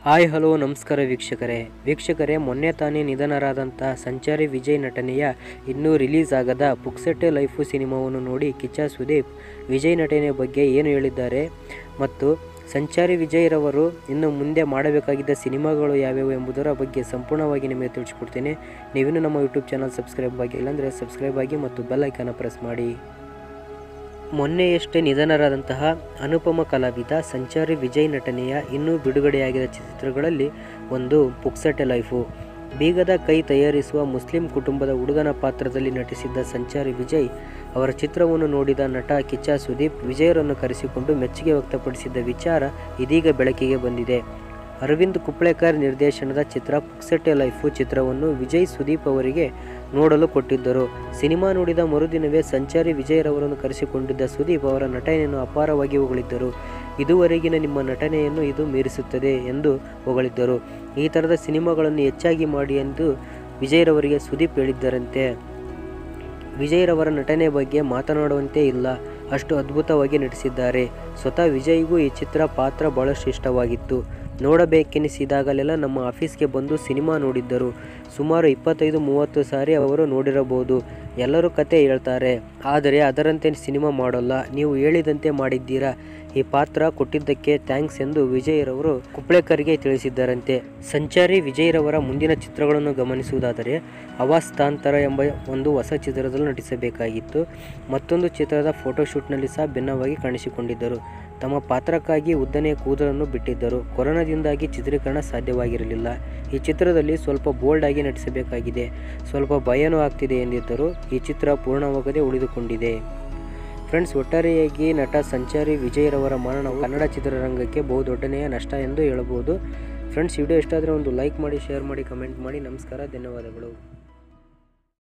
hi hello ನಮಸ್ಕಾರ ವೀಕ್ಷಕರೇ ವೀಕ್ಷಕರೇ ಮೊನ್ನೆ ತಾನೇ ನಿಧನರಾದಂಥ ಸಂಚಾರಿ ವಿಜಯ್ ನಟನೆಯ ಇನ್ನೂ ರಿಲೀಸ್ ಆಗದ ಪುಕ್ಸೆಟ್ಟೆ ಲೈಫು ಸಿನಿಮಾವನ್ನು ನೋಡಿ ಕಿಚ್ಚ ಸುದೀಪ್ ವಿಜಯ್ ನಟನೆಯ ಬಗ್ಗೆ ಏನು ಹೇಳಿದ್ದಾರೆ ಮತ್ತು ಸಂಚಾರಿ ವಿಜಯ್ರವರು ಇನ್ನು ಮುಂದೆ ಮಾಡಬೇಕಾಗಿದ್ದ ಸಿನಿಮಾಗಳು ಯಾವ್ಯಾವು ಎಂಬುದರ ಬಗ್ಗೆ ಸಂಪೂರ್ಣವಾಗಿ ನಿಮಗೆ ತಿಳಿಸ್ಕೊಡ್ತೀನಿ ನೀವಿನ್ನೂ ನಮ್ಮ ಯೂಟ್ಯೂಬ್ ಚಾನಲ್ ಸಬ್ಸ್ಕ್ರೈಬ್ ಆಗಿಲ್ಲ ಅಂದರೆ ಸಬ್ಸ್ಕ್ರೈಬ್ ಆಗಿ ಮತ್ತು ಬೆಲ್ ಐಕಾನ ಪ್ರೆಸ್ ಮಾಡಿ ಮೊನ್ನೆಯಷ್ಟೇ ನಿಧನರಾದಂತಹ ಅನುಪಮ ಕಲಾವಿದ ಸಂಚಾರಿ ವಿಜಯ್ ನಟನೆಯ ಇನ್ನೂ ಬಿಡುಗಡೆಯಾಗಿದ ಚಿತ್ರಗಳಲ್ಲಿ ಒಂದು ಪುಕ್ಸಟೆ ಲೈಫು ಬೀಗದ ಕೈ ತಯಾರಿಸುವ ಮುಸ್ಲಿಂ ಕುಟುಂಬದ ಹುಡುಗನ ಪಾತ್ರದಲ್ಲಿ ನಟಿಸಿದ್ದ ಸಂಚಾರಿ ವಿಜಯ್ ಅವರ ಚಿತ್ರವನ್ನು ನೋಡಿದ ನಟ ಕಿಚ್ಚ ಸುದೀಪ್ ವಿಜಯರನ್ನು ಕರೆಸಿಕೊಂಡು ಮೆಚ್ಚುಗೆ ವ್ಯಕ್ತಪಡಿಸಿದ್ದ ವಿಚಾರ ಇದೀಗ ಬೆಳಕಿಗೆ ಬಂದಿದೆ ಅರವಿಂದ್ ಕುಪ್ಳೆಕರ್ ನಿರ್ದೇಶನದ ಚಿತ್ರ ಪುಕ್ಸೆಟ್ಟೆ ಲೈಫು ಚಿತ್ರವನ್ನು ವಿಜಯ್ ಸುದೀಪ್ ಅವರಿಗೆ ನೋಡಲು ಕೊಟ್ಟಿದ್ದರು ಸಿನಿಮಾ ನೋಡಿದ ಮರುದಿನವೇ ಸಂಚಾರಿ ವಿಜಯರವರನ್ನು ಕರೆಸಿಕೊಂಡಿದ್ದ ಸುದೀಪ್ ಅವರ ನಟನೆಯನ್ನು ಅಪಾರವಾಗಿ ಹೊಗಳಿದ್ದರು ಇದುವರೆಗಿನ ನಿಮ್ಮ ನಟನೆಯನ್ನು ಇದು ಮೀರಿಸುತ್ತದೆ ಎಂದು ಹೊಗಳಿದ್ದರು ಈ ಥರದ ಸಿನಿಮಾಗಳನ್ನು ಹೆಚ್ಚಾಗಿ ಮಾಡಿ ಎಂದು ವಿಜಯರವರಿಗೆ ಸುದೀಪ್ ಹೇಳಿದ್ದರಂತೆ ವಿಜಯ್ರವರ ನಟನೆ ಬಗ್ಗೆ ಮಾತನಾಡುವಂತೆ ಇಲ್ಲ ಅಷ್ಟು ಅದ್ಭುತವಾಗಿ ನಟಿಸಿದ್ದಾರೆ ಸ್ವತಃ ವಿಜಯ್ಗೂ ಈ ಚಿತ್ರ ಪಾತ್ರ ಬಹಳಷ್ಟು ಇಷ್ಟವಾಗಿತ್ತು ನೋಡಬೇಕೆನಿಸಿದಾಗಲೆಲ್ಲ ನಮ್ಮ ಆಫೀಸ್ಗೆ ಬಂದು ಸಿನಿಮಾ ನೋಡಿದ್ದರು ಸುಮಾರು ಇಪ್ಪತ್ತೈದು ಮೂವತ್ತು ಸಾರಿ ಅವರು ನೋಡಿರಬಹುದು ಎಲ್ಲರೂ ಕತೆ ಹೇಳ್ತಾರೆ ಆದರೆ ಅದರಂತೆ ಸಿನಿಮಾ ಮಾಡೋಲ್ಲ ನೀವು ಹೇಳಿದಂತೆ ಮಾಡಿದ್ದೀರಾ ಈ ಪಾತ್ರ ಕೊಟ್ಟಿದ್ದಕ್ಕೆ ಥ್ಯಾಂಕ್ಸ್ ಎಂದು ವಿಜಯ್ರವರು ಕುಪ್ಳೆಕರ್ಗೆ ತಿಳಿಸಿದ್ದಾರಂತೆ ಸಂಚಾರಿ ವಿಜಯ್ರವರ ಮುಂದಿನ ಚಿತ್ರಗಳನ್ನು ಗಮನಿಸುವುದಾದರೆ ಅವಾಸ್ತಾಂತರ ಎಂಬ ಒಂದು ಹೊಸ ಚಿತ್ರದಲ್ಲಿ ನಟಿಸಬೇಕಾಗಿತ್ತು ಮತ್ತೊಂದು ಚಿತ್ರದ ಫೋಟೋಶೂಟ್ನಲ್ಲಿ ಸಹ ಭಿನ್ನವಾಗಿ ಕಾಣಿಸಿಕೊಂಡಿದ್ದರು ತಮ್ಮ ಪಾತ್ರಕ್ಕಾಗಿ ಉದ್ದನೆಯ ಕೂದಲನ್ನು ಬಿಟ್ಟಿದ್ದರು ಕೊರೋನಾದಿಂದಾಗಿ ಚಿತ್ರೀಕರಣ ಸಾಧ್ಯವಾಗಿರಲಿಲ್ಲ ಈ ಚಿತ್ರದಲ್ಲಿ ಸ್ವಲ್ಪ ಬೋಲ್ಡ್ ಆಗಿ ನಟಿಸಬೇಕಾಗಿದೆ ಸ್ವಲ್ಪ ಭಯನೂ ಆಗ್ತಿದೆ ಎಂದಿದ್ದರು ಈ ಚಿತ್ರ ಪೂರ್ಣವಾಗದೆ ಉಳಿದುಕೊಂಡಿದೆ ಫ್ರೆಂಡ್ಸ್ ಒಟ್ಟಾರೆಯಾಗಿ ನಟ ಸಂಚಾರಿ ವಿಜಯ್ರವರ ಮರಣವು ಕನ್ನಡ ಚಿತ್ರರಂಗಕ್ಕೆ ಬಹುದೊಡ್ಡನೆಯ ನಷ್ಟ ಎಂದು ಹೇಳಬಹುದು ಫ್ರೆಂಡ್ಸ್ ವಿಡಿಯೋ ಇಷ್ಟ ಆದರೆ ಒಂದು ಲೈಕ್ ಮಾಡಿ ಶೇರ್ ಮಾಡಿ ಕಮೆಂಟ್ ಮಾಡಿ ನಮಸ್ಕಾರ ಧನ್ಯವಾದಗಳು